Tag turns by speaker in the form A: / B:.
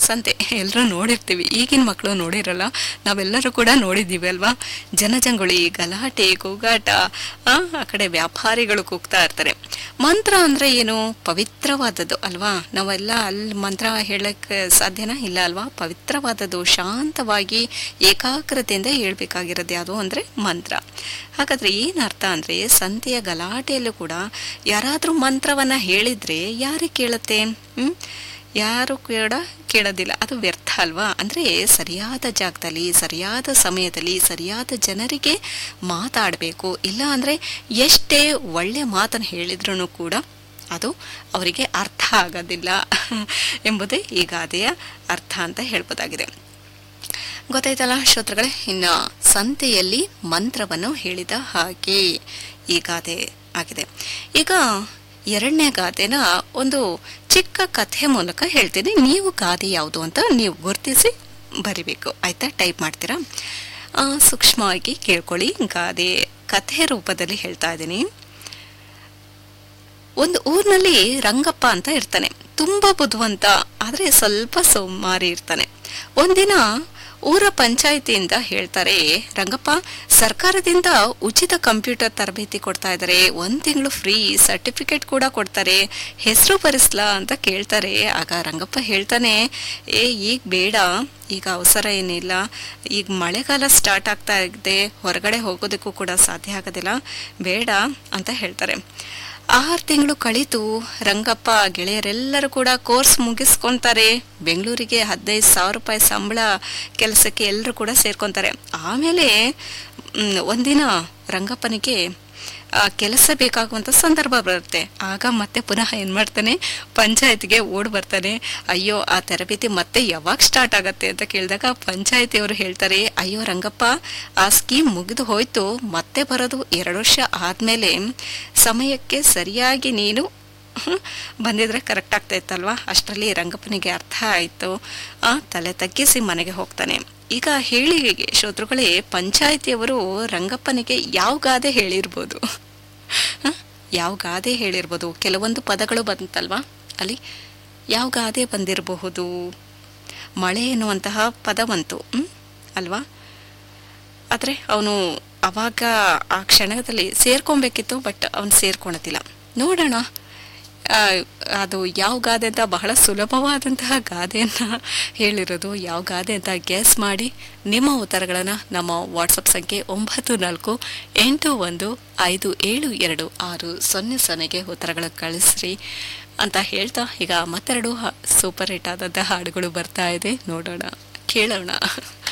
A: ಸಂತೆ ಎಲ್ಲರೂ ನೋಡಿರ್ತೀವಿ ಈಗಿನ ಮಕ್ಕಳು ನೋಡಿರಲ್ಲ ನಾವೆಲ್ಲರೂ ಕೂಡ ನೋಡಿದ್ದೀವಿ ಅಲ್ವಾ ಜನಜಂಗುಳಿ ಗಲಾಟೆ ಕೂಗಾಟ ಆ ಆ ಕಡೆ ವ್ಯಾಪಾರಿಗಳು ಕೂಗ್ತಾ ಇರ್ತಾರೆ ಮಂತ್ರ ಅಂದ್ರೆ ಏನು ಪವಿತ್ರವಾದದ್ದು ಅಲ್ವಾ ನಾವೆಲ್ಲ ಅಲ್ಲಿ ಮಂತ್ರ ಹೇಳಕ್ಕೆ ಸಾಧ್ಯನಾ ಇಲ್ಲ ಅಲ್ವಾ ಪವಿತ್ರವಾದದ್ದು ಶಾಂತವಾಗಿ ಏಕಾಗ್ರತೆಯಿಂದ ಹೇಳ್ಬೇಕಾಗಿರೋದು ಯಾವುದು ಅಂದ್ರೆ ಮಂತ್ರ ಹಾಗಾದ್ರೆ ಏನ್ ಅರ್ಥ ಅಂದ್ರೆ ಸಂತೆಯ ಗಲಾಟೆಯಲ್ಲೂ ಕೂಡ ಯಾರಾದ್ರೂ ಮಂತ್ರವನ್ನ ಹೇಳಿದ್ರೆ ಯಾರಿಗೆ ಕೇಳುತ್ತೆ ಹ್ಮ್ ಯಾರು ಕೂಡ ಕೇಳೋದಿಲ್ಲ ಅದು ವ್ಯರ್ಥ ಅಲ್ವಾ ಅಂದ್ರೆ ಸರಿಯಾದ ಜಾಗದಲ್ಲಿ ಸರಿಯಾದ ಸಮಯದಲ್ಲಿ ಸರಿಯಾದ ಜನರಿಗೆ ಮಾತಾಡಬೇಕು ಇಲ್ಲ ಅಂದ್ರೆ ಎಷ್ಟೇ ಒಳ್ಳೆ ಮಾತನ್ನು ಹೇಳಿದ್ರು ಕೂಡ ಅದು ಅವರಿಗೆ ಅರ್ಥ ಆಗೋದಿಲ್ಲ ಎಂಬುದೇ ಈ ಗಾದೆಯ ಅರ್ಥ ಅಂತ ಹೇಳ್ಬೋದಾಗಿದೆ ಗೊತ್ತಾಯ್ತಲ್ಲ ಶ್ರೋತೃಗಳೇ ಇನ್ನು ಸಂತೆಯಲ್ಲಿ ಮಂತ್ರವನ್ನು ಹೇಳಿದ ಹಾಗೆ ಈ ಗಾದೆ ಆಗಿದೆ ಈಗ ಎರಡನೇ ಗಾದೆನ ಒಂದು ಚಿಕ್ಕ ಕಥೆ ಮೂಲಕ ಹೇಳ್ತೀನಿ ನೀವು ಗಾದೆ ಯಾವುದು ಅಂತ ನೀವು ಗುರುತಿಸಿ ಬರಿಬೇಕು ಆಯ್ತಾ ಟೈಪ್ ಮಾಡ್ತೀರಾ ಆ, ಸೂಕ್ಷ್ಮವಾಗಿ ಕೇಳ್ಕೊಳ್ಳಿ ಗಾದೆ ಕಥೆ ರೂಪದಲ್ಲಿ ಹೇಳ್ತಾ ಇದ್ದೀನಿ ಒಂದು ಊರಿನಲ್ಲಿ ರಂಗಪ್ಪ ಅಂತ ಇರ್ತಾನೆ ತುಂಬಾ ಬುದ್ಧಿವಂತ ಆದ್ರೆ ಸ್ವಲ್ಪ ಸೋಮಾರಿ ಇರ್ತಾನೆ ಒಂದಿನ ಊರ ಪಂಚಾಯಿತಿಯಿಂದ ಹೇಳ್ತಾರೆ ರಂಗಪ್ಪ ಸರ್ಕಾರದಿಂದ ಉಚಿತ ಕಂಪ್ಯೂಟರ್ ತರಬೇತಿ ಕೊಡ್ತಾ ಇದ್ದಾರೆ ಒಂದ್ ತಿಂಗಳು ಫ್ರೀ ಸರ್ಟಿಫಿಕೇಟ್ ಕೂಡ ಕೊಡ್ತಾರೆ ಹೆಸರು ಬರೆಸ್ಲಾ ಅಂತ ಕೇಳ್ತಾರೆ ಆಗ ರಂಗಪ್ಪ ಹೇಳ್ತಾನೆ ಏ ಈಗ ಬೇಡ ಈಗ ಅವಸರ ಏನಿಲ್ಲ ಈಗ ಮಳೆಗಾಲ ಸ್ಟಾರ್ಟ್ ಆಗ್ತಾ ಇದೆ ಹೊರಗಡೆ ಹೋಗೋದಕ್ಕೂ ಕೂಡ ಸಾಧ್ಯ ಆಗೋದಿಲ್ಲ ಬೇಡ ಅಂತ ಹೇಳ್ತಾರೆ ಆರು ತಿಂಗಳು ಕಳಿತು ರಂಗಪ್ಪ ಗೆಳೆಯರೆಲ್ಲರೂ ಕೂಡ ಕೋರ್ಸ್ ಮುಗಿಸ್ಕೊಂತಾರೆ ಬೆಂಗಳೂರಿಗೆ ಹದಿನೈದು ಸಾವಿರ ರೂಪಾಯಿ ಸಂಬಳ ಕೆಲಸಕ್ಕೆ ಎಲ್ಲರೂ ಕೂಡ ಸೇರ್ಕೊಂತಾರೆ ಆಮೇಲೆ ಮ್, ಒಂದಿನ ರಂಗಪ್ಪನಿಗೆ ಆ, ಕೆಲಸ ಬೇಕಾಗುವಂತ ಸಂದರ್ಭ ಬರುತ್ತೆ ಆಗ ಮತ್ತೆ ಪುನಃ ಏನ್ ಮಾಡ್ತಾನೆ ಪಂಚಾಯತ್ಗೆ ಓಡ್ ಬರ್ತಾನೆ ಅಯ್ಯೋ ಆ ತರಬೇತಿ ಮತ್ತೆ ಯಾವಾಗ ಸ್ಟಾರ್ಟ್ ಆಗತ್ತೆ ಅಂತ ಕೇಳಿದಾಗ ಪಂಚಾಯತಿಯವರು ಹೇಳ್ತಾರೆ ಅಯ್ಯೋ ರಂಗಪ್ಪ ಆ ಸ್ಕೀಮ್ ಮುಗಿದು ಹೋಯ್ತು ಮತ್ತೆ ಬರೋದು ಎರಡು ವರ್ಷ ಆದ್ಮೇಲೆ ಸಮಯಕ್ಕೆ ಸರಿಯಾಗಿ ನೀನು ಹ್ಮ್, ಬಂದಿದ್ರೆ ಕರೆಕ್ಟ್ ಆಗ್ತಾ ಇತ್ತಲ್ವಾ ಅಷ್ಟರಲ್ಲಿ ರಂಗಪ್ಪನಿಗೆ ಅರ್ಥ ಆಯ್ತು ಆ ತಲೆ ತಗ್ಗಿಸಿ ಮನೆಗೆ ಹೋಗ್ತಾನೆ ಈಗ ಹೇಳಿ ಶ್ರೋತೃಗಳೇ ಪಂಚಾಯತಿಯವರು ರಂಗಪ್ಪನಿಗೆ ಯಾವ ಗಾದೆ ಹೇಳಿರ್ಬೋದು ಹ? ಯಾವ ಗಾದೆ ಹೇಳಿರ್ಬೋದು ಕೆಲವೊಂದು ಪದಗಳು ಬಂತಲ್ವಾ ಅಲ್ಲಿ ಯಾವ ಗಾದೆ ಬಂದಿರಬಹುದು ಮಳೆ ಎನ್ನುವಂತಹ ಪದ ಬಂತು ಹ್ಮ್? ಅಲ್ವಾ ಆದರೆ ಅವನು ಅವಾಗ ಆ ಕ್ಷಣದಲ್ಲಿ ಸೇರ್ಕೊಬೇಕಿತ್ತು ಬಟ್ ಅವನು ಸೇರ್ಕೊಳತಿಲ್ಲ ನೋಡೋಣ ಆ, ಅದು ಯಾವ ಗಾದೆ ಅಂತ ಬಹಳ ಸುಲಭವಾದಂತಹ ಗಾದೆಯನ್ನ ಹೇಳಿರೋದು ಯಾವ ಗಾದೆ ಅಂತ ಗೆಸ್ ಮಾಡಿ ನಿಮ್ಮ ಉತ್ತರಗಳನ್ನು ನಮ್ಮ ವಾಟ್ಸಪ್ ಸಂಖ್ಯೆ ಒಂಬತ್ತು ನಾಲ್ಕು ಎಂಟು ಒಂದು ಐದು ಏಳು ಎರಡು ಆರು ಸೊನ್ನೆ ಸೊನ್ನೆಗೆ ಉತ್ತರಗಳು ಕಳಿಸ್ರಿ ಅಂತ ಹೇಳ್ತಾ ಈಗ ಮತ್ತೆರಡು ಹ- ಸೂಪರ್ ಹಿಟ್ ಆದಂತಹ ಹಾಡುಗಳು ಬರ್ತಾ ಇದೆ ನೋಡೋಣ ಕೇಳೋಣ